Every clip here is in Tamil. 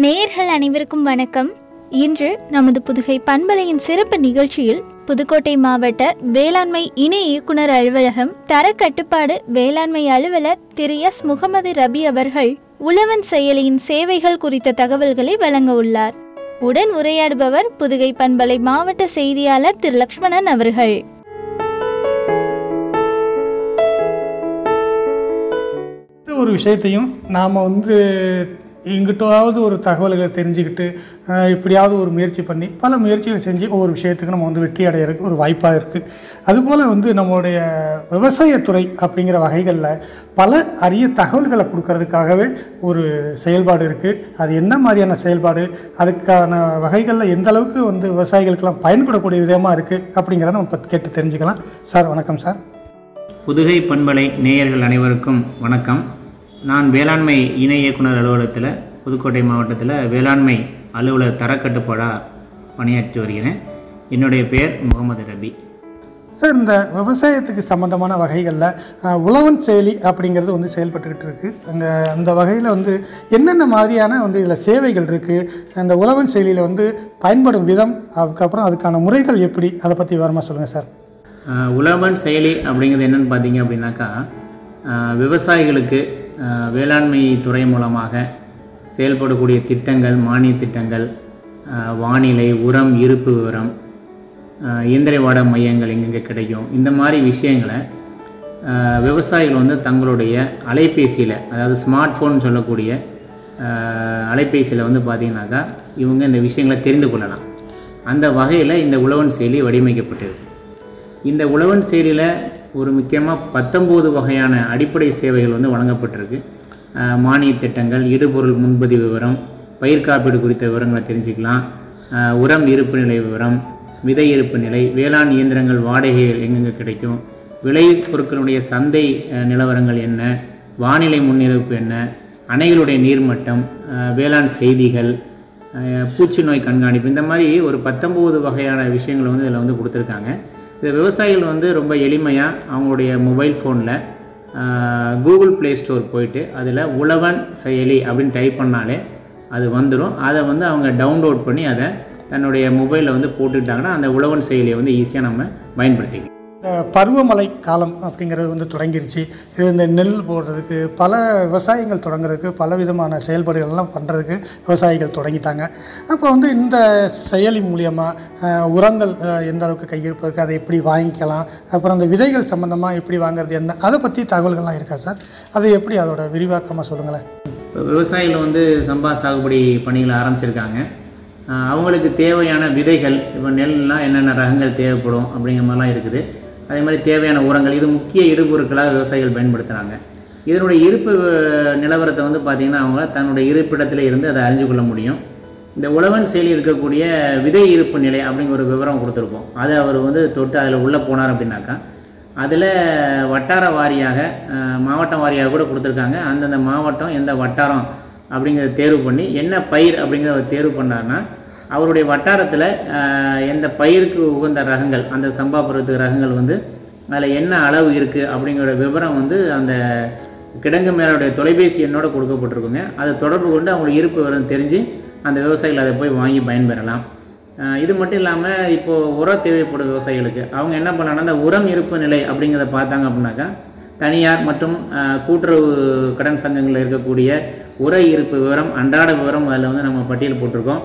நேயர்கள் அனைவருக்கும் வணக்கம் இன்று நமது புதுகை பண்பலையின் சிறப்பு நிகழ்ச்சியில் புதுக்கோட்டை மாவட்ட வேளாண்மை இணை இயக்குனர் அலுவலகம் தர கட்டுப்பாடு வேளாண்மை அலுவலர் திரு எஸ் முகமது ரபி அவர்கள் உழவன் செயலியின் சேவைகள் குறித்த தகவல்களை வழங்க உள்ளார் உடன் உரையாடுபவர் புதுகை பண்பலை மாவட்ட செய்தியாளர் திரு லக்ஷ்மணன் அவர்கள் எந்த ஒரு விஷயத்தையும் நாம் வந்து எங்கிட்டாவது ஒரு தகவல்களை தெரிஞ்சுக்கிட்டு அஹ், இப்படியாவது ஒரு முயற்சி பண்ணி பல முயற்சிகள் செஞ்சு ஒவ்வொரு விஷயத்துக்கு நம்ம வந்து வெற்றி அடையிறதுக்கு ஒரு வாய்ப்பாக இருக்குது அதுபோல் வந்து நம்மளுடைய விவசாயத்துறை அப்படிங்கிற வகைகளில் பல அரிய தகவல்களை கொடுக்கறதுக்காகவே ஒரு செயல்பாடு இருக்குது அது என்ன மாதிரியான செயல்பாடு அதுக்கான வகைகளில் எந்த அளவுக்கு வந்து விவசாயிகளுக்கெல்லாம் பயன்படக்கூடிய விதமாக இருக்குது அப்படிங்கிறத நம்ம இப்போ கேட்டு தெரிஞ்சுக்கலாம் சார் வணக்கம் சார் புதுகை பண்பலை நேயர்கள் அனைவருக்கும் வணக்கம் நான் வேளாண்மை இணை இயக்குனர் அலுவலகத்தில் புதுக்கோட்டை மாவட்டத்தில் வேளாண்மை அலுவலர் தரக்கட்டுப்பாடாக பணியாற்றி வருகிறேன் என்னுடைய பெயர் முகமது ரபி சார் இந்த விவசாயத்துக்கு சம்பந்தமான வகைகளில் அஹ், உழவன் செயலி அப்படிங்கிறது வந்து செயல்பட்டுக்கிட்டு இருக்கு அந்த அந்த வகையில் வந்து என்னென்ன மாதிரியான வந்து இதில் சேவைகள் இருக்குது அந்த உழவன் செயலியில் வந்து பயன்படும் விதம் அதுக்கப்புறம் அதுக்கான முறைகள் எப்படி அதை பற்றி விவரமாக சொல்லுங்கள் சார் அஹ், உழவன் செயலி அப்படிங்கிறது என்னன்னு பார்த்தீங்க அப்படின்னாக்கா அஹ், விவசாயிகளுக்கு அஹ், வேளாண்மை துறை மூலமாக செயல்படக்கூடிய திட்டங்கள் மானிய திட்டங்கள் அஹ், வானிலை உரம் இருப்பு விவரம் அஹ், இயந்திரவாட மையங்கள் எங்கெங்கே கிடைக்கும் இந்த மாதிரி விஷயங்களை அஹ், விவசாயிகள் வந்து தங்களுடைய அலைபேசியில் அதாவது ஸ்மார்ட் ஃபோன் சொல்லக்கூடிய அலைபேசியில் வந்து பார்த்தீங்கன்னாக்கா இவங்க இந்த விஷயங்களை தெரிந்து கொள்ளலாம் அந்த வகையில் இந்த உழவன் செயலி வடிவமைக்கப்பட்டிருக்கு இந்த உழவன் செயலியில் ஒரு முக்கியமாக பத்தொம்போது வகையான அடிப்படை சேவைகள் வந்து வழங்கப்பட்டிருக்கு அஹ் மானிய திட்டங்கள் இடுபொருள் முன்பதிவு விவரம் பயிர் காப்பீடு குறித்த விவரங்களை தெரிஞ்சுக்கலாம் அஹ் உரம் இருப்பு நிலை விவரம் விதை இருப்பு நிலை வேளாண் இயந்திரங்கள் வாடகைகள் எங்கெங்கே கிடைக்கும் விளை பொருட்களுடைய சந்தை அஹ், நிலவரங்கள் என்ன வானிலை முன்னறிவிப்பு என்ன அணைகளுடைய நீர்மட்டம் அஹ், வேளாண் செய்திகள் அஹ், பூச்சி நோய் கண்காணிப்பு இந்த மாதிரி ஒரு பத்தொம்போது வகையான விஷயங்களை வந்து இதில் வந்து கொடுத்துருக்காங்க இது விவசாயிகள் வந்து ரொம்ப எளிமையாக அவங்களுடைய மொபைல் ஃபோனில் கூகுள் ப்ளே ஸ்டோர் போயிட்டு அதில் உழவன் செயலி அப்படின்னு டைப் பண்ணாலே அது வந்துடும் அதை வந்து அவங்க டவுன்லோட் பண்ணி அதை தன்னுடைய மொபைலில் வந்து போட்டுக்கிட்டாங்கன்னா அந்த உழவன் செயலியை வந்து ஈஸியாக நம்ம பயன்படுத்திக்கலாம் இந்த பருவமழை காலம் அப்படிங்கிறது வந்து தொடங்கிருச்சு இது இந்த நெல் போடுறதுக்கு பல விவசாயங்கள் தொடங்குறதுக்கு பல விதமான செயல்பாடுகள்லாம் பண்ணுறதுக்கு விவசாயிகள் தொடங்கிட்டாங்க அப்போ வந்து இந்த செயலி மூலியமாக உரங்கள் அஹ், எந்த அளவுக்கு கையிருப்பு இருக்குது அதை எப்படி வாங்கிக்கலாம் அப்புறம் அந்த விதைகள் சம்மந்தமாக எப்படி வாங்குறது என்ன அதை பற்றி தகவல்கள்லாம் இருக்கா சார் அது எப்படி அதோட விரிவாக்கமாக சொல்லுங்களேன் இப்போ விவசாயிகள் வந்து சம்பா சாகுபடி பணிகளை ஆரம்பிச்சிருக்காங்க ஆஹ் அவங்களுக்கு தேவையான விதைகள் இப்போ நெல்லாம் என்னென்ன ரகங்கள் தேவைப்படும் அப்படிங்கிற மாதிரிலாம் இருக்குது அதே மாதிரி தேவையான உரங்கள் இது முக்கிய இடுபொருட்களாக விவசாயிகள் பயன்படுத்துகிறாங்க இதனுடைய இருப்பு அஹ், நிலவரத்தை வந்து பார்த்திங்கன்னா அவங்க தன்னுடைய இருப்பிடத்துல இருந்து அதை அறிஞ்சு கொள்ள முடியும் இந்த உழவன் செயலி இருக்கக்கூடிய விதை இருப்பு நிலை அப்படிங்கிற ஒரு விவரம் கொடுத்துருப்போம் அதை அவர் வந்து தொட்டு அதில் உள்ளே போனார் அப்படின்னாக்கா அதில் வட்டார வாரியாக அஹ், மாவட்டம் வாரியாக கூட கொடுத்துருக்காங்க அந்தந்த மாவட்டம் எந்த வட்டாரம் அப்படிங்கிறத தேர்வு பண்ணி என்ன பயிர் அப்படிங்கிறத அவர் தேர்வு பண்ணார்னா அவருடைய வட்டாரத்தில் எந்த பயிருக்கு உகந்த ரகங்கள் அந்த சம்பா பருவத்துக்கு ரகங்கள் வந்து அதில் என்ன அளவு இருக்குது அப்படிங்கிற விவரம் வந்து அந்த கிடங்கு மேலுடைய தொலைபேசி எண்ணோட கொடுக்கப்பட்டிருக்குங்க அதை தொடர்பு கொண்டு அவங்களுக்கு இருப்பு விவரம் தெரிஞ்சு அந்த விவசாயிகள் அதை போய் வாங்கி பயன்பெறலாம் அஹ் இது மட்டும் இல்லாமல் இப்போது உரம் தேவைப்படும் விவசாயிகளுக்கு அவங்க என்ன பண்ணலாம்னா அந்த உரம் இருப்பு நிலை அப்படிங்கிறத பார்த்தாங்க அப்படின்னாக்கா தனியார் மற்றும் அஹ், கூட்டுறவு கடன் சங்கங்களில் இருக்கக்கூடிய உர இருப்பு விவரம் அன்றாட விவரம் அதில் வந்து நம்ம பட்டியல் போட்டிருக்கோம்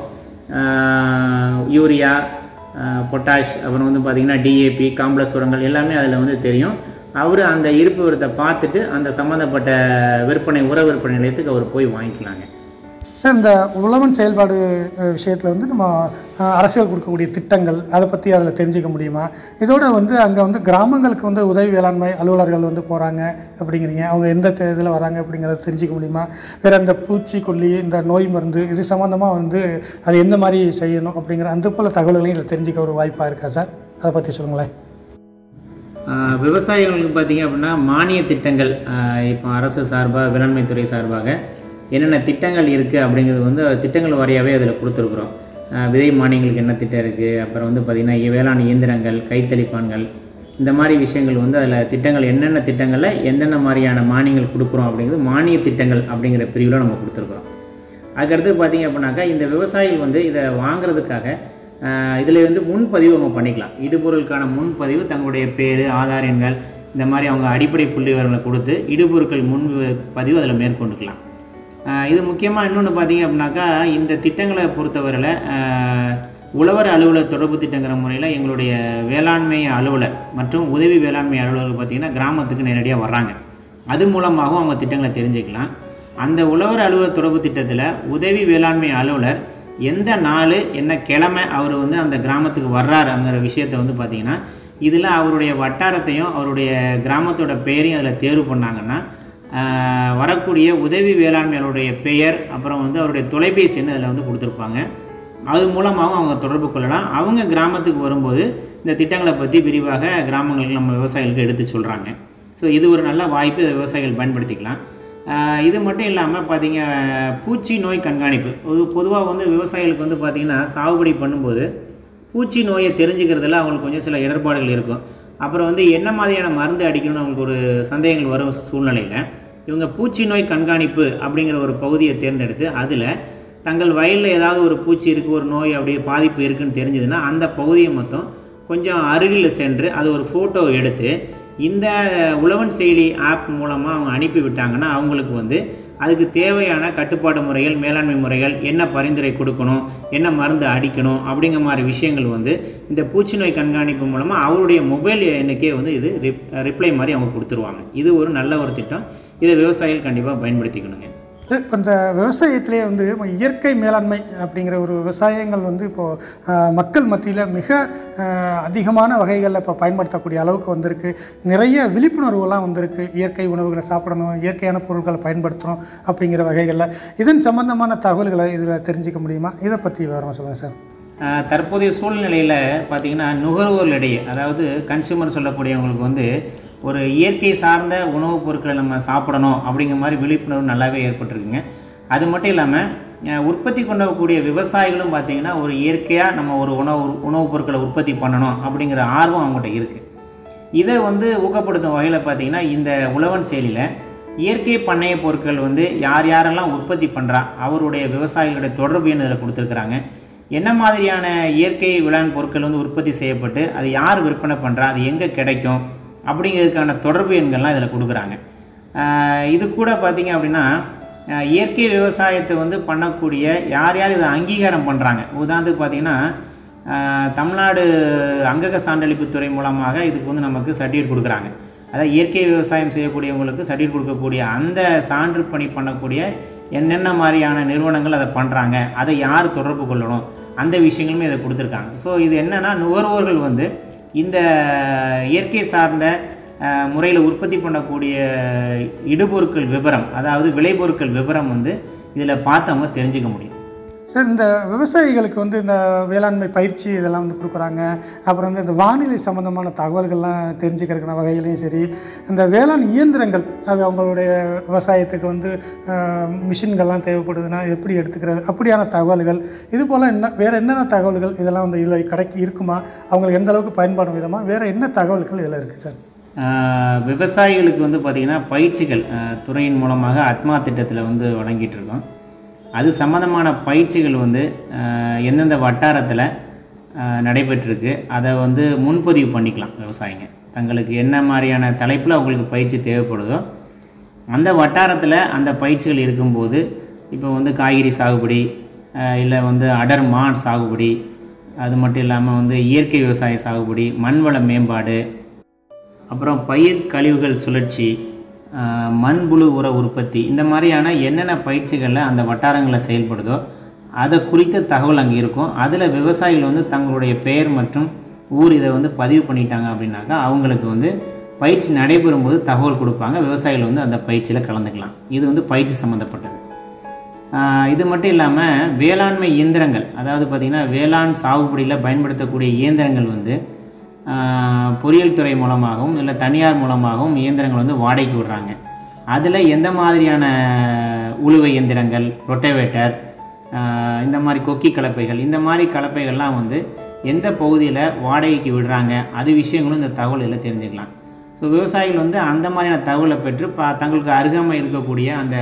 அஹ், யூரியா அஹ், பொட்டாஷ் அப்புறம் வந்து பார்த்திங்கன்னா டிஏபி காம்ப்ளெக்ஸ் உரங்கள் எல்லாமே அதில் வந்து தெரியும் அவர் அந்த இருப்பு விவரத்தை பார்த்துட்டு அந்த சம்மந்தப்பட்ட விற்பனை உர விற்பனை நிலையத்துக்கு அவர் போய் வாங்கிக்கலாங்க சார் இந்த உழவன் செயல்பாடு விஷயத்தில் வந்து நம்ம அஹ், அரசுகள் கொடுக்கக்கூடிய திட்டங்கள் அதை பற்றி அதில் தெரிஞ்சுக்க முடியுமா இதோட வந்து அங்கே வந்து கிராமங்களுக்கு வந்து உதவி வேளாண்மை அலுவலர்கள் வந்து போகிறாங்க அப்படிங்கிறீங்க அவங்க எந்த இதில் வராங்க அப்படிங்கிறத தெரிஞ்சுக்க முடியுமா வேறு இந்த பூச்சிக்கொல்லி இந்த நோய் மருந்து இது சம்மந்தமாக வந்து அது எந்த மாதிரி செய்யணும் அப்படிங்கிற அந்த போல் தகவல்களையும் இதில் தெரிஞ்சுக்க ஒரு வாய்ப்பாக இருக்கா சார் அதை பற்றி சொல்லுங்களேன் ஆஹ் விவசாயிகளுக்கு பார்த்தீங்க அப்படின்னா மானிய திட்டங்கள் ஆஹ் இப்போ அரசு சார்பாக வேளாண்மை துறை சார்பாக என்னென்ன திட்டங்கள் இருக்குது அப்படிங்கிறது வந்து திட்டங்கள் வாரியாகவே அதில் கொடுத்துருக்குறோம் ஆஹ் விதை மானியங்களுக்கு என்ன திட்டம் இருக்குது அப்புறம் வந்து பார்த்திங்கன்னா இ- வேளாண் இயந்திரங்கள் கைத்தளிப்பான்கள் இந்த மாதிரி விஷயங்கள் வந்து அதில் திட்டங்கள் என்னென்ன திட்டங்களில் எந்தெந்த மாதிரியான மானியங்கள் கொடுக்குறோம் அப்படிங்கிறது மானிய திட்டங்கள் அப்படிங்கிற பிரிவில் நம்ம கொடுத்துருக்குறோம் அதுக்கடுத்து பார்த்தீங்க அப்படின்னாக்கா இந்த விவசாயிகள் வந்து இதை வாங்குறதுக்காக இதில் வந்து முன்பதிவு அவங்க பண்ணிக்கலாம் இடுபொருளுக்கான முன்பதிவு தங்களுடைய பேர் ஆதார் எண்கள் இந்த மாதிரி அவங்க அடிப்படை புள்ளி விவரங்களை கொடுத்து இடுபொருட்கள் முன் பதிவு அதில் மேற்கொண்டுக்கலாம் ஆஹ் இது முக்கியமாக இன்னொன்று பார்த்தீங்க அப்படின்னாக்கா இந்த திட்டங்களை பொறுத்தவரையில் ஆஹ் உழவர் அலுவலர் தொடர்பு திட்டங்கிற முறையில் எங்களுடைய வேளாண்மை அலுவலர் மற்றும் உதவி வேளாண்மை அலுவலர்கள் பார்த்தீங்கன்னா கிராமத்துக்கு நேரடியாக வர்றாங்க அது மூலமாகவும் அவங்க திட்டங்களை தெரிஞ்சுக்கலாம் அந்த உழவர் அலுவலர் தொடர்பு திட்டத்தில் உதவி வேளாண்மை அலுவலர் எந்த நாள் என்ன கிழமை அவர் வந்து அந்த கிராமத்துக்கு வர்றாருங்கிற விஷயத்தை வந்து பார்த்தீங்கன்னா இதில் அவருடைய வட்டாரத்தையும் அவருடைய கிராமத்தோட பெயரையும் அதில் தேர்வு பண்ணாங்கன்னா ஆஹ் வரக்கூடிய உதவி வேளாண்மையாளருடைய பெயர் அப்புறம் வந்து அவருடைய தொலைபேசி எண் அதில் வந்து கொடுத்துருப்பாங்க அது மூலமாகவும் அவங்க தொடர்பு கொள்ளலாம் அவங்க கிராமத்துக்கு வரும்போது இந்த திட்டங்களை பற்றி விரிவாக கிராமங்களுக்கு நம்ம விவசாயிகளுக்கு எடுத்து சொல்கிறாங்க ஸோ இது ஒரு நல்ல வாய்ப்பு இதை விவசாயிகள் பயன்படுத்திக்கலாம் ஆஹ் இது மட்டும் இல்லாமல் பார்த்தீங்க பூச்சி நோய் கண்காணிப்பு பொது பொதுவாக வந்து விவசாயிகளுக்கு வந்து பார்த்திங்கன்னா சாகுபடி பண்ணும்போது பூச்சி நோயை தெரிஞ்சுக்கிறதுல அவங்களுக்கு கொஞ்சம் சில இடர்பாடுகள் இருக்கும் அப்புறம் வந்து என்ன மாதிரியான மருந்து அடிக்கணும்னு அவங்களுக்கு ஒரு சந்தேகங்கள் வரும் சூழ்நிலையில் இவங்க பூச்சி நோய் கண்காணிப்பு அப்படிங்கிற ஒரு பகுதியை தேர்ந்தெடுத்து அதில் தங்கள் வயலில் ஏதாவது ஒரு பூச்சி இருக்குது ஒரு நோய் அப்படி பாதிப்பு இருக்குன்னு தெரிஞ்சதுன்னா அந்த பகுதியை மொத்தம் கொஞ்சம் அருகில் சென்று அது ஒரு ஃபோட்டோ எடுத்து இந்த உழவன் செயலி ஆப் மூலமாக அவங்க அனுப்பி விட்டாங்கன்னா அவங்களுக்கு வந்து அதுக்கு தேவையான கட்டுப்பாடு முறைகள் மேலாண்மை முறைகள் என்ன பரிந்துரை கொடுக்கணும் என்ன மருந்து அடிக்கணும் அப்படிங்கிற மாதிரி விஷயங்கள் வந்து இந்த பூச்சி நோய் கண்காணிப்பு மூலமாக அவருடைய மொபைல் எண்ணுக்கே வந்து இது ரிப் ரிப்ளை மாதிரி அவங்க கொடுத்துருவாங்க இது ஒரு நல்ல ஒரு திட்டம் இதை விவசாயிகள் கண்டிப்பாக பயன்படுத்திக்கணுங்க இப்போ இந்த விவசாயத்திலே வந்து இப்போ இயற்கை மேலாண்மை அப்படிங்கிற ஒரு விவசாயங்கள் வந்து இப்போ ஆஹ், மக்கள் மத்தியில் மிக ஆஹ், அதிகமான வகைகளில் இப்போ பயன்படுத்தக்கூடிய அளவுக்கு வந்திருக்கு நிறைய விழிப்புணர்வுலாம் வந்திருக்கு இயற்கை உணவுகளை சாப்பிடணும் இயற்கையான பொருட்களை பயன்படுத்தணும் அப்படிங்கிற வகைகளில் இதன் சம்பந்தமான தகவல்களை இதில் தெரிஞ்சுக்க முடியுமா இதை பற்றி விவரமாக சொல்லுங்கள் சார் ஆஹ் தற்போதைய சூழ்நிலையில் பார்த்தீங்கன்னா நுகர்வோர்களிடையே அதாவது கன்சியூமர் சொல்லக்கூடியவங்களுக்கு வந்து ஒரு இயற்கை சார்ந்த உணவுப் பொருட்களை நம்ம சாப்பிடணும் அப்படிங்கிற மாதிரி விழிப்புணர்வு நல்லாவே ஏற்பட்டிருக்குங்க அது மட்டும் இல்லாமல் உற்பத்தி கொண்டக்கூடிய விவசாயிகளும் பார்த்தீங்கன்னா ஒரு இயற்கையாக நம்ம ஒரு உணவு உணவுப் பொருட்களை உற்பத்தி பண்ணணும் அப்படிங்கிற ஆர்வம் அவங்ககிட்ட இருக்குது இதை வந்து ஊக்கப்படுத்தும் வகையில் பார்த்தீங்கன்னா இந்த உழவன் செயலியில் இயற்கை பண்ணைய பொருட்கள் வந்து யார் யாரெல்லாம் உற்பத்தி பண்ணுறா அவருடைய விவசாயிகளுடைய தொடர்பு எண் இதில் கொடுத்துருக்குறாங்க என்ன மாதிரியான இயற்கை விளாண் பொருட்கள் வந்து உற்பத்தி செய்யப்பட்டு அது யார் விற்பனை பண்ணுறா அது எங்கே கிடைக்கும் அப்படிங்கிறதுக்கான தொடர்பு எண்கள்லாம் இதில் கொடுக்குறாங்க ஆஹ் இது கூட பார்த்தீங்க அப்படின்னா ஆஹ் இயற்கை விவசாயத்தை வந்து பண்ணக்கூடிய யார் யார் இதை அங்கீகாரம் பண்ணுறாங்க உதாரணத்துக்கு பார்த்தீங்கன்னா ஆஹ் தமிழ்நாடு அங்கக சான்றளிப்புத் துறை மூலமாக இதுக்கு வந்து நமக்கு சர்டிஃபிகேட் கொடுக்குறாங்க அதாவது இயற்கை விவசாயம் செய்யக்கூடியவங்களுக்கு சர்டிஃபிகேட் கொடுக்கக்கூடிய அந்த சான்று பணி பண்ணக்கூடிய என்னென்ன மாதிரியான நிறுவனங்கள் அதை பண்ணுறாங்க அதை யார் தொடர்பு கொள்ளணும் அந்த விஷயங்களுமே இதை கொடுத்துருக்காங்க ஸோ இது என்னன்னா நுகர்வோர்கள் வந்து இந்த இயற்கை சார்ந்த முறையில் உற்பத்தி பண்ணக்கூடிய இடுபொருட்கள் விவரம் அதாவது விளைபொருட்கள் விவரம் வந்து இதில் பார்த்தவங்க தெரிஞ்சுக்க முடியும் சார் இந்த விவசாயிகளுக்கு வந்து இந்த வேளாண்மை பயிற்சி இதெல்லாம் வந்து கொடுக்குறாங்க அப்புறம் வந்து இந்த வானிலை சம்மந்தமான தகவல்கள்லாம் தெரிஞ்சுக்கிறதுக்கான வகையிலையும் சரி இந்த வேளாண் இயந்திரங்கள் அது அவங்களுடைய விவசாயத்துக்கு வந்து ஆஹ், மிஷின்கள்லாம் தேவைப்படுதுன்னா எப்படி எடுத்துக்கிறது அப்படியான தகவல்கள் இது போல் என்ன வேறு என்னென்ன தகவல்கள் இதெல்லாம் வந்து இதில் கிடைக்கு இருக்குமா அவங்களுக்கு எந்த அளவுக்கு பயன்படும் விதமாக வேறு என்ன தகவல்கள் இதில் இருக்குது சார் ஆஹ் விவசாயிகளுக்கு வந்து பார்த்திங்கன்னா பயிற்சிகள் ஆஹ் துறையின் மூலமாக அத்மா திட்டத்தில் வந்து வழங்கிட்டு இருக்கோம் அது சம்மந்தமான பயிற்சிகள் வந்து ஆஹ் எந்தெந்த வட்டாரத்தில் நடைபெற்றிருக்கு அதை வந்து முன்பதிவு பண்ணிக்கலாம் விவசாயிங்க தங்களுக்கு என்ன மாதிரியான தலைப்பில் அவங்களுக்கு பயிற்சி தேவைப்படுதோ அந்த வட்டாரத்தில் அந்த பயிற்சிகள் இருக்கும்போது இப்போ வந்து காய்கறி சாகுபடி இல்லை வந்து அடர் மான் சாகுபடி அது மட்டும் இல்லாமல் வந்து இயற்கை விவசாய சாகுபடி மண்வள மேம்பாடு அப்புறம் பயிர் கழிவுகள் சுழற்சி ஆஹ் மண்புழு உர உற்பத்தி இந்த மாதிரியான என்னென்ன பயிற்சிகளில் அந்த வட்டாரங்களில் செயல்படுதோ அதை குறித்த தகவல் அங்கே இருக்கும் அதில் விவசாயிகள் வந்து தங்களுடைய பெயர் மற்றும் ஊர் இதை வந்து பதிவு பண்ணிட்டாங்க அப்படின்னாக்கா அவங்களுக்கு வந்து பயிற்சி நடைபெறும் போது தகவல் கொடுப்பாங்க விவசாயிகள் வந்து அந்த பயிற்சியில் கலந்துக்கலாம் இது வந்து பயிற்சி சம்மந்தப்பட்டது ஆஹ் இது மட்டும் இல்லாமல் வேளாண்மை இயந்திரங்கள் அதாவது பார்த்திங்கன்னா வேளாண் சாகுபடியில் பயன்படுத்தக்கூடிய இயந்திரங்கள் வந்து ஆஹ் பொறியியல் துறை மூலமாகவும் இல்லை தனியார் மூலமாகவும் இயந்திரங்கள் வந்து வாடகைக்கு விடுறாங்க அதில் எந்த மாதிரியான உழுவை இயந்திரங்கள் ரொட்டவேட்டர் இந்த மாதிரி கொக்கி கலப்பைகள் இந்த மாதிரி கலப்பைகள்லாம் வந்து எந்த பகுதியில் வாடகைக்கு விடுறாங்க அது விஷயங்களும் இந்த தகவல் எல்லாம் தெரிஞ்சுக்கலாம் ஸோ விவசாயிகள் வந்து அந்த மாதிரியான தகவலை பெற்று பா தங்களுக்கு அருகாமை இருக்கக்கூடிய அந்த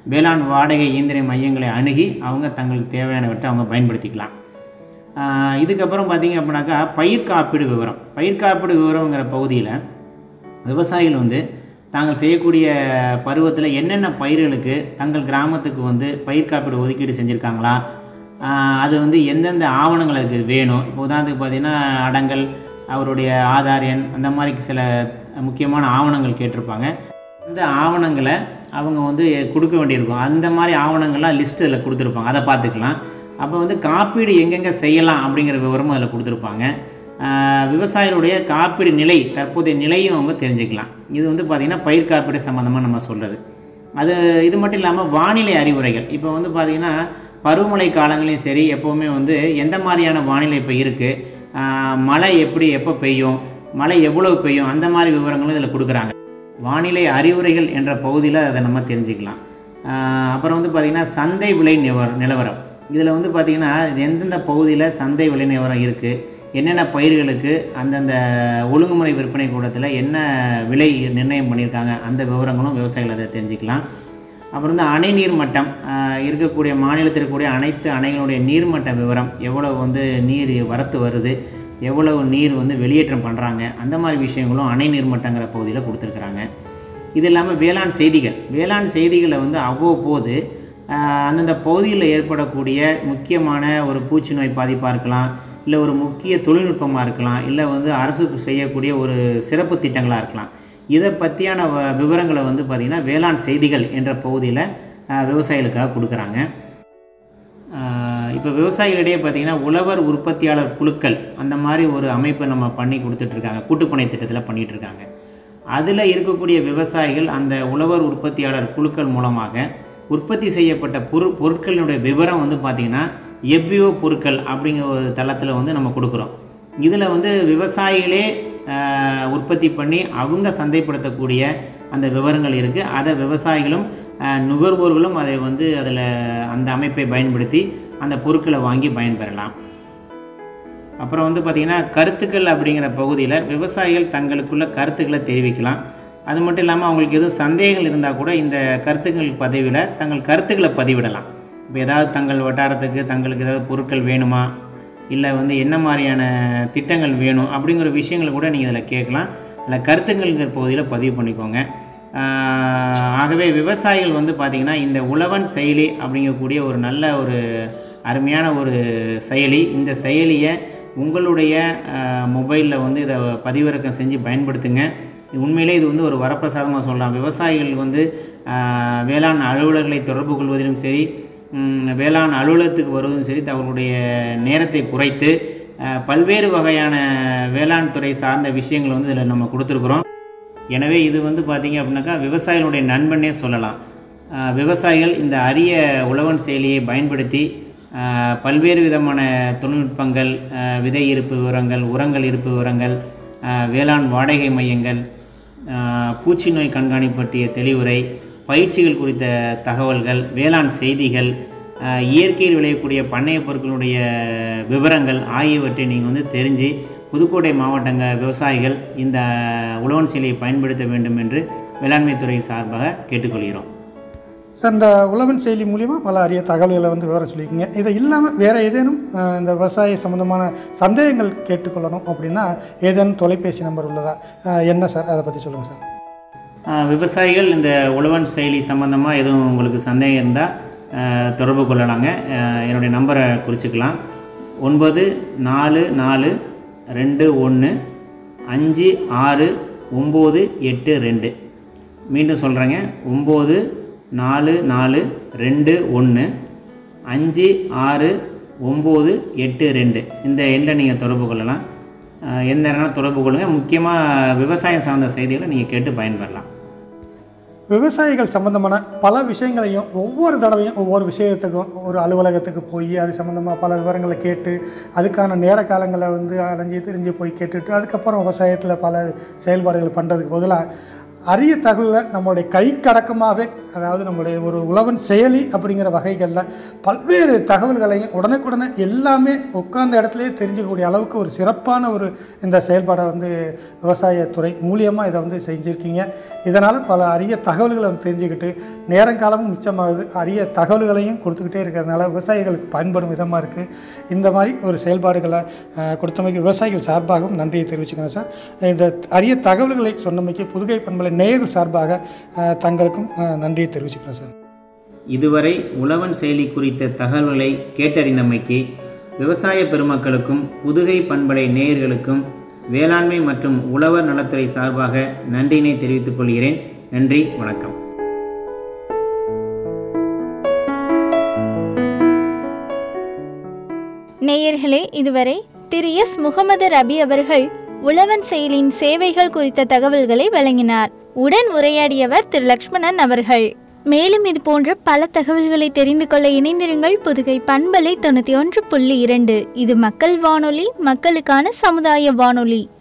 வேளாண் வாடகை இயந்திர மையங்களை அணுகி அவங்க தங்களுக்கு தேவையானவற்றை அவங்க பயன்படுத்திக்கலாம் ஆஹ் இதுக்கப்புறம் பார்த்தீங்க அப்படின்னாக்கா பயிர் காப்பீடு விவரம் பயிர் காப்பீடு விவரங்கிற பகுதியில் விவசாயிகள் வந்து தாங்கள் செய்யக்கூடிய பருவத்தில் என்னென்ன பயிர்களுக்கு தங்கள் கிராமத்துக்கு வந்து பயிர் காப்பீடு ஒதுக்கீடு செஞ்சுருக்காங்களா ஆஹ் அது வந்து எந்தெந்த ஆவணங்கள் அதுக்கு வேணும் இப்போ உதாரணத்துக்கு பார்த்தீங்கன்னா அடங்கல் அவருடைய ஆதார் எண் அந்த மாதிரி சில முக்கியமான ஆவணங்கள் கேட்டிருப்பாங்க அந்த ஆவணங்களை அவங்க வந்து கொடுக்க வேண்டியிருக்கும் அந்த மாதிரி ஆவணங்கள்லாம் லிஸ்ட் அதில் கொடுத்துருப்பாங்க அதை பார்த்துக்கலாம் அப்போ வந்து காப்பீடு எங்கெங்கே செய்யலாம் அப்படிங்கிற விவரமும் அதில் கொடுத்துருப்பாங்க ஆஹ் விவசாயிகளுடைய காப்பீடு நிலை தற்போதைய நிலையும் அவங்க தெரிஞ்சுக்கலாம் இது வந்து பார்த்திங்கன்னா பயிர் காப்பீடு சம்மந்தமாக நம்ம சொல்கிறது அது இது மட்டும் இல்லாமல் வானிலை அறிவுரைகள் இப்போ வந்து பார்த்திங்கன்னா பருவமழை காலங்களையும் சரி எப்போவுமே வந்து எந்த மாதிரியான வானிலை இப்போ இருக்குது மழை எப்படி எப்போ பெய்யும் மழை எவ்வளவு பெய்யும் அந்த மாதிரி விவரங்களும் இதில் கொடுக்குறாங்க வானிலை அறிவுரைகள் என்ற பகுதியில் அதை நம்ம தெரிஞ்சுக்கலாம் ஆஹ் அப்புறம் வந்து பார்த்திங்கன்னா சந்தை விலை நிலவர நிலவரம் இதில் வந்து பார்த்திங்கன்னா எந்தெந்த பகுதியில் சந்தை விலை நிலவரம் இருக்குது என்னென்ன பயிர்களுக்கு அந்தந்த ஒழுங்குமுறை விற்பனை கூடத்தில் என்ன விலை நிர்ணயம் பண்ணியிருக்காங்க அந்த விவரங்களும் விவசாயிகள் அதை தெரிஞ்சுக்கலாம் அப்புறம் வந்து அணை நீர் மட்டம் ஆஹ் இருக்கக்கூடிய மாநிலத்தில் இருக்கக்கூடிய அனைத்து அணைகளுடைய நீர்மட்ட விவரம் எவ்வளவு வந்து நீர் வரத்து வருது எவ்வளவு நீர் வந்து வெளியேற்றம் பண்ணுறாங்க அந்த மாதிரி விஷயங்களும் அணை நீர்மட்டங்கிற பகுதியில் கொடுத்துருக்குறாங்க இது இல்லாமல் வேளாண் செய்திகள் வேளாண் செய்திகளை வந்து அவ்வப்போது ஆஹ் அந்தந்த பகுதியில் ஏற்படக்கூடிய முக்கியமான ஒரு பூச்சி நோய் பாதிப்பாக இருக்கலாம் இல்லை ஒரு முக்கிய தொழில்நுட்பமாக இருக்கலாம் இல்லை வந்து அரசு செய்யக்கூடிய ஒரு சிறப்பு திட்டங்களாக இருக்கலாம் இதை பற்றியான வ- விவரங்களை வந்து பார்த்திங்கன்னா வேளாண் செய்திகள் என்ற பகுதியில் விவசாயிகளுக்காக கொடுக்குறாங்க இப்போ விவசாயிகளிடையே பார்த்தீங்கன்னா உழவர் உற்பத்தியாளர் குழுக்கள் அந்த மாதிரி ஒரு அமைப்பை நம்ம பண்ணி கொடுத்துட்ருக்காங்க கூட்டுப்பணி திட்டத்தில் பண்ணிட்டு இருக்காங்க அதில் இருக்கக்கூடிய விவசாயிகள் அந்த உழவர் உற்பத்தியாளர் குழுக்கள் மூலமாக உற்பத்தி செய்யப்பட்ட பொரு பொருட்களினுடைய விவரம் வந்து பார்த்திங்கன்னா எவ்வியோ பொருட்கள் அப்படிங்கிற ஒரு தளத்தில் வந்து நம்ம கொடுக்குறோம் இதில் வந்து விவசாயிகளே ஆஹ், உற்பத்தி பண்ணி அவங்க சந்தைப்படுத்தக்கூடிய அந்த விவரங்கள் இருக்குது அதை விவசாயிகளும் ஆஹ், நுகர்வோர்களும் அதை வந்து அதில் அந்த அமைப்பை பயன்படுத்தி அந்த பொருட்களை வாங்கி பயன்பெறலாம் அப்புறம் வந்து பார்த்திங்கன்னா கருத்துக்கள் அப்படிங்கிற பகுதியில் விவசாயிகள் தங்களுக்குள்ள கருத்துக்களை தெரிவிக்கலாம் அது மட்டும் இல்லாமல் அவங்களுக்கு எதுவும் சந்தேகங்கள் இருந்தால் கூட இந்த கருத்துக்கள் பதிவில் தங்கள் கருத்துக்களை பதிவிடலாம் இப்போ ஏதாவது தங்கள் வட்டாரத்துக்கு தங்களுக்கு ஏதாவது பொருட்கள் வேணுமா இல்லை வந்து என்ன மாதிரியான திட்டங்கள் வேணும் அப்படிங்கிற விஷயங்களை கூட நீங்கள் இதில் கேட்கலாம் இல்லை கருத்துங்கள்ங்கிற பகுதியில் பதிவு பண்ணிக்கோங்க ஆஹ் ஆகவே விவசாயிகள் வந்து பார்த்திங்கன்னா இந்த உழவன் செயலி அப்படிங்கக்கூடிய ஒரு நல்ல ஒரு அருமையான ஒரு செயலி இந்த செயலியை உங்களுடைய மொபைலில் வந்து இதை பதிவிறக்கம் செஞ்சு பயன்படுத்துங்க இது உண்மையிலே இது வந்து ஒரு வரப்பிரசாதமாக சொல்லலாம் விவசாயிகள் வந்து ஆஹ் வேளாண் அலுவலர்களை தொடர்பு கொள்வதிலும் சரி ம், வேளாண் அலுவலகத்துக்கு வருவதும் சரி அவர்களுடைய நேரத்தை குறைத்து ஆஹ் பல்வேறு வகையான வேளாண் துறை சார்ந்த விஷயங்கள் வந்து இதில் நம்ம கொடுத்துருக்குறோம் எனவே இது வந்து பார்த்தீங்க அப்படின்னாக்கா விவசாயிகளுடைய நண்பனே சொல்லலாம் ஆஹ் விவசாயிகள் இந்த அரிய உழவன் செயலியை பயன்படுத்தி ஆஹ் பல்வேறு விதமான தொழில்நுட்பங்கள் ஆஹ் விதை இருப்பு விவரங்கள் உரங்கள் இருப்பு விவரங்கள் ஆஹ் வேளாண் வாடகை மையங்கள் ஆஹ் பூச்சி நோய் கண்காணிப்பு பற்றிய தெளிவுரை பயிற்சிகள் குறித்த தகவல்கள் வேளாண் செய்திகள் ஆஹ் இயற்கையில் விளையக்கூடிய பண்ணைய பொருட்களுடைய விவரங்கள் ஆகியவற்றை நீங்கள் வந்து தெரிஞ்சு புதுக்கோட்டை மாவட்டங்க விவசாயிகள் இந்த உழவன் செயலியை பயன்படுத்த வேண்டும் என்று வேளாண்மை துறை சார்பாக கேட்டுக்கொள்கிறோம் சார் இந்த உழவன் செயலி மூலிமா பல அரிய தகவல்களை வந்து விவரம் சொல்லியிருக்கீங்க இதை இல்லாமல் வேறு ஏதேனும் அஹ், இந்த விவசாய சம்மந்தமான சந்தேகங்கள் கேட்டுக்கொள்ளணும் அப்படின்னா ஏதேனும் தொலைபேசி நம்பர் உள்ளதா அஹ், என்ன சார் அதை பற்றி சொல்லுங்கள் சார் ஆஹ் விவசாயிகள் இந்த உழவன் செயலி சம்பந்தமாக எதுவும் உங்களுக்கு சந்தேகம் இருந்தால் தொடர்பு கொள்ளலாங்க ஆஹ் என்னுடைய நம்பரை குறிச்சிக்கலாம் ஒன்பது நாலு நாலு ரெண்டு ஒன்று அஞ்சு ஆறு ஒம்பது எட்டு ரெண்டு மீண்டும் சொல்கிறேங்க ஒம்பது நாலு நாலு ரெண்டு ஒன்று அஞ்சு ஆறு ஒம்பது எட்டு ரெண்டு இந்த எண்ணில் நீங்கள் தொடர்பு கொள்ளலாம் ஆஹ் எந்த நேரம் தொடர்பு கொள்ளுங்கள் முக்கியமாக விவசாயம் சார்ந்த செய்திகளை நீங்கள் கேட்டு பயன்பெறலாம் விவசாயிகள் சம்பந்தமான பல விஷயங்களையும் ஒவ்வொரு தடவையும் ஒவ்வொரு விஷயத்துக்கும் ஒரு அலுவலகத்துக்கு போய் அது சம்பந்தமாக பல விவரங்களை கேட்டு அதுக்கான நேர காலங்களை வந்து அலைஞ்சு தெரிஞ்சு போய் கேட்டுட்டு அதுக்கப்புறம் விவசாயத்தில் பல செயல்பாடுகள் பண்ணுறதுக்கு பதிலாக அரிய தகவலை நம்மளுடைய கை கடக்கமாகவே அதாவது நம்மளுடைய ஒரு உழவன் செயலி அப்படிங்கிற வகைகளில் பல்வேறு தகவல்களையும் உடனுக்குடனே எல்லாமே உட்கார்ந்த இடத்துலயே தெரிஞ்சுக்கக்கூடிய அளவுக்கு ஒரு சிறப்பான ஒரு இந்த செயல்பாடை வந்து விவசாயத்துறை மூலியமாக இதை வந்து செஞ்சுருக்கீங்க இதனால் பல அரிய தகவல்களை வந்து தெரிஞ்சுக்கிட்டு நேரங்காலமும் மிச்சமாகுது அரிய தகவல்களையும் கொடுத்துக்கிட்டே இருக்கிறதுனால விவசாயிகளுக்கு பயன்படும் விதமாக இருக்குது இந்த மாதிரி ஒரு செயல்பாடுகளை அஹ், கொடுத்தமைக்கு விவசாயிகள் சார்பாகவும் நன்றியை தெரிவிச்சுக்கிறேன் சார் இந்த அரிய தகவல்களை சொன்னமைக்கு புதுகை பண்பலை நேயர்கள் சார்பாக அஹ், தங்களுக்கும் அஹ், நன்றியை தெரிவிச்சுக்கிறேன் சார் இதுவரை உழவன் செயலி குறித்த தகவல்களை கேட்டறிந்தமைக்கு விவசாய பெருமக்களுக்கும் புதுகை பண்பலை நேயர்களுக்கும் வேளாண்மை மற்றும் உழவர் நலத்துறை சார்பாக நன்றியினை தெரிவித்துக் கொள்கிறேன் நன்றி வணக்கம் நேயர்களே இதுவரை திரு எஸ் முகமது ரபி அவர்கள் உழவன் செயலின் சேவைகள் குறித்த தகவல்களை வழங்கினார் உடன் உரையாடியவர் திரு லக்ஷ்மணன் அவர்கள் மேலும் இது போன்ற பல தகவல்களை தெரிந்து கொள்ள இணைந்திருங்கள் புதுகை பண்பலை தொண்ணூற்றி ஒன்று புள்ளி இரண்டு இது மக்கள் வானொலி மக்களுக்கான சமுதாய வானொலி